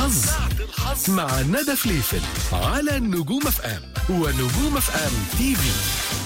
الحظ مع ندى فليفل على نجوم اف ام ونجوم اف ام تي في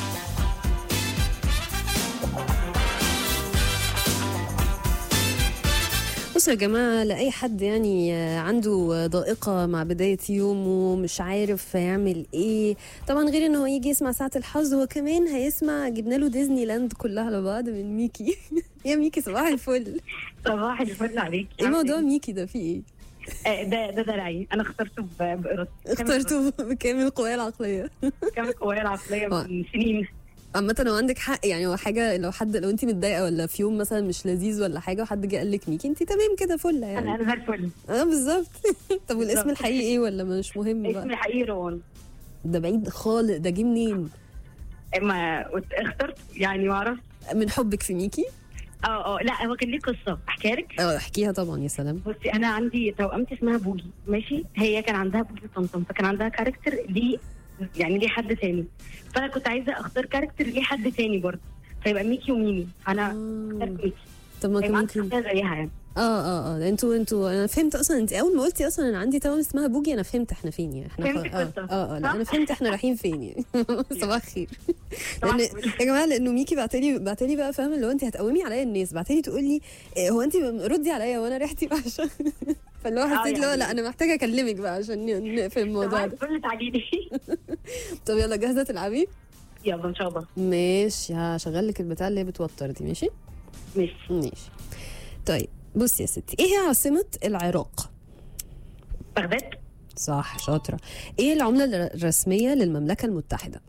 بصوا يا جماعة لأي حد يعني عنده ضائقة مع بداية يومه مش عارف هيعمل ايه طبعا غير ان هو يجي يسمع ساعة الحظ هو كمان هيسمع جبنا له ديزني لاند كلها على بعض من ميكي يا ميكي صباح الفل صباح الفل عليك ايه موضوع ميكي ده فيه ايه؟ آه، ده ده دلعي انا اخترته ب- بارادتي اخترته بكامل القوايا العقلية كامل القوايا العقليه آه. من سنين عامة هو عندك حق يعني هو حاجة لو حد لو انت متضايقة ولا في يوم مثلا مش لذيذ ولا حاجة وحد جه قال لك ميكي انت تمام كده فلة انا يعني انا زي الفل اه بالظبط طب والاسم بالظبط. الحقيقي ايه ولا مش مهم بقى؟ اسمي الحقيقي روان ده بعيد خالص ده جه منين؟ ما قلت- اخترت يعني ما اعرفش من حبك في ميكي؟ اه اه لا هو كان ليه قصه احكيها لك اه احكيها طبعا يا سلام بصي انا عندي توأمتي اسمها بوجي ماشي هي كان عندها بوجي طمطم فكان عندها كاركتر ليه يعني ليه حد تاني فانا كنت عايزه اختار كاركتر ليه حد تاني برضه فيبقى ميكي وميمي انا اخترت آه. ميكي طب ما كان هيبقى عندي ممكن شخصيه زيها يعني اه اه اه انتوا انتوا انا فهمت اصلا انت اول ما قلتي اصلا انا عندي توأم اسمها بوجي انا فهمت احنا فين يعني احنا فهمتي اه القصة. اه, آه لا انا صح؟ فهمت احنا رايحين فين يعني صباح الخير صباح لان الفل. يا جماعه لانه ميكي بعتلي بعتلي بقى فاهمه اللي هو انت هتقومي عليا الناس بعتلي تقول لي إيه، هو انت ردي عليا وانا ريحتي وحشه فاللي هو آه حسيت اللي هو يعني. لا انا محتاجه اكلمك بقى عشان نقفل الموضوع صباح ده الفل تعالي لي طب يلا جاهزه تلعبي يلا ان شاء الله ماشي هشغل لك البتاع اللي هي بتوتر دي ماشي ماشي ماشي طيب بصي يا ستي ايه هي عاصمة العراق؟ بغداد صح شاطرة ايه العملة الر- الرسمية للمملكة المتحدة؟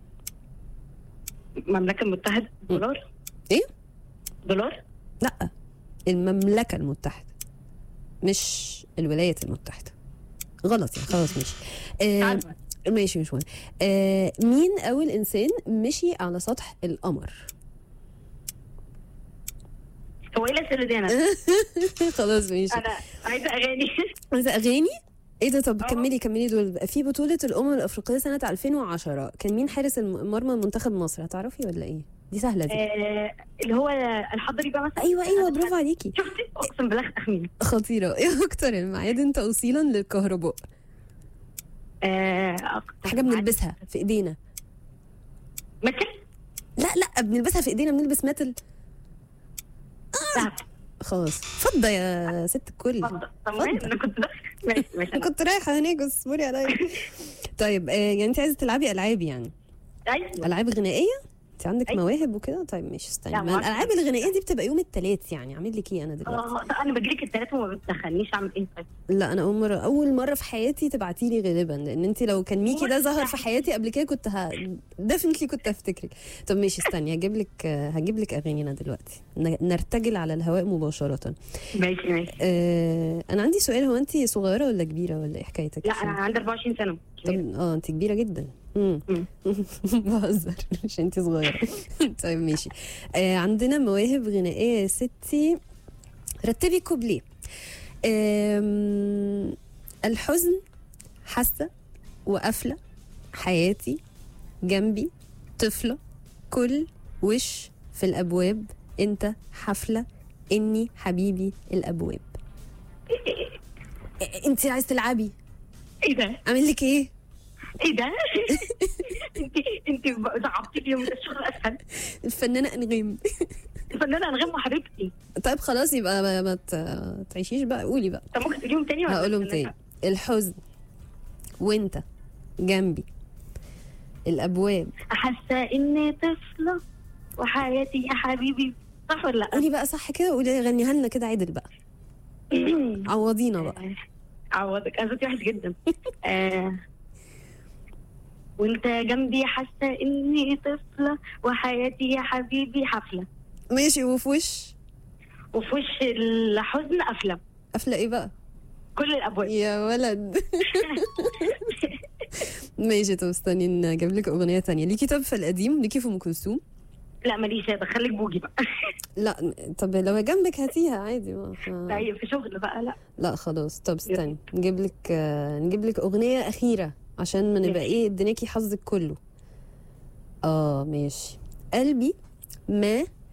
المملكه المتحده دولار ايه؟ دولار لا المملكة المتحدة مش الولايات المتحدة غلط يعني خلاص ماشي آه عارفة. ماشي مش مهم آه مين أول إنسان مشي على سطح القمر؟ هو ايه الاسئله دي انا خلاص ماشي انا عايزه اغاني عايزة أغاني؟ ايه ده طب آه. كملي كملي دول في بطولة الأمم الأفريقية سنة 2010 كان مين حارس الم- مرمى منتخب مصر هتعرفي ولا ايه؟ دي سهلة دي آه اللي هو الحضري بقى مثلا ايوه ايوه برافو عليكي شفتي اقسم بالله تخمين خطيرة ايه أكتر المعادن توصيلا للكهرباء؟ آه أكتر حاجة بنلبسها في ايدينا مثل لا لا بنلبسها في ايدينا بنلبس متل ذهب خلاص فضة يا ست الكل اتفضل طب اتفضل. ماشي، انا كنت داخل ماشي ماشي أنا أنا- كنت رايحة هناك اصبري عليا طيب آه يعني انت عايزة تلعبي ألعاب يعني أيوة. ألعاب غنائية؟ انت عندك أيوة. مواهب وكده طيب ماشي استني لا، ما ما الألعاب الغنائية دي بتبقى يوم التلات يعني أعمل لك ايه أنا دلوقتي؟ اه لا، انا بجيلك التلاتة وما بتدخلنيش اعمل ايه طيب لا انا اول مره اول مره في حياتي تبعتي لي غالبا لان انت لو كان ميكي ده ظهر في حياتي قبل كده كنت ه... ديفنتلي كنت هفتكرك طب ماشي استني هجيب لك هجيب لك اغاني انا دلوقتي ن- نرتجل على الهواء مباشره ماشي ماشي آه انا عندي سؤال هو انت صغيره ولا كبيره ولا ايه حكايتك لا انا عندي 24 سنه طب اه انت كبيره جدا امم مم. بهزر مش انت صغيره طيب ماشي آه عندنا مواهب غنائيه يا ستي رتبي كوبليه آم، الحزن حاسه وقافله حياتي جنبي طفله كل وش في الابواب انت حفله اني حبيبي الابواب انت عايز تلعبي ايه ده اعمل لك ايه ايه ده انت انت صعبتي لي يوم الشغل اسهل الفنانه انغام الفنانه انغام وحبيبتي طيب خلاص يبقى ما, ما ت- تعيشيش بقى قولي بقى طب ممكن تقوليهم تاني ولا هقولهم ولا تاني لا؟ الحزن وانت جنبي الابواب حاسه اني طفله وحياتي يا حبيبي صح ولا لا؟ قولي بقى صح كده وقولي غنيها لنا كده عدل بقى عوضينا بقى عوضك انا صوتي وحش جدا آه. وانت جنبي حاسه اني طفله وحياتي يا حبيبي حفله ماشي وفي وش وفي وش الحزن قفله قافله ايه بقى كل الابواب يا ولد ماشي طب استني نجيب لك اغنيه تانية ليكي طب في القديم ليكي في ام كلثوم لا ماليش ادخلك بوجي بقى لا طب لو جنبك هاتيها عادي ما لا في شغل بقى لا لا خلاص طب استني نجيب لك آه، نجيب لك اغنيه اخيره عشان ما نبقى ماشي. ايه اديناكي حظك كله اه ماشي قلبي ما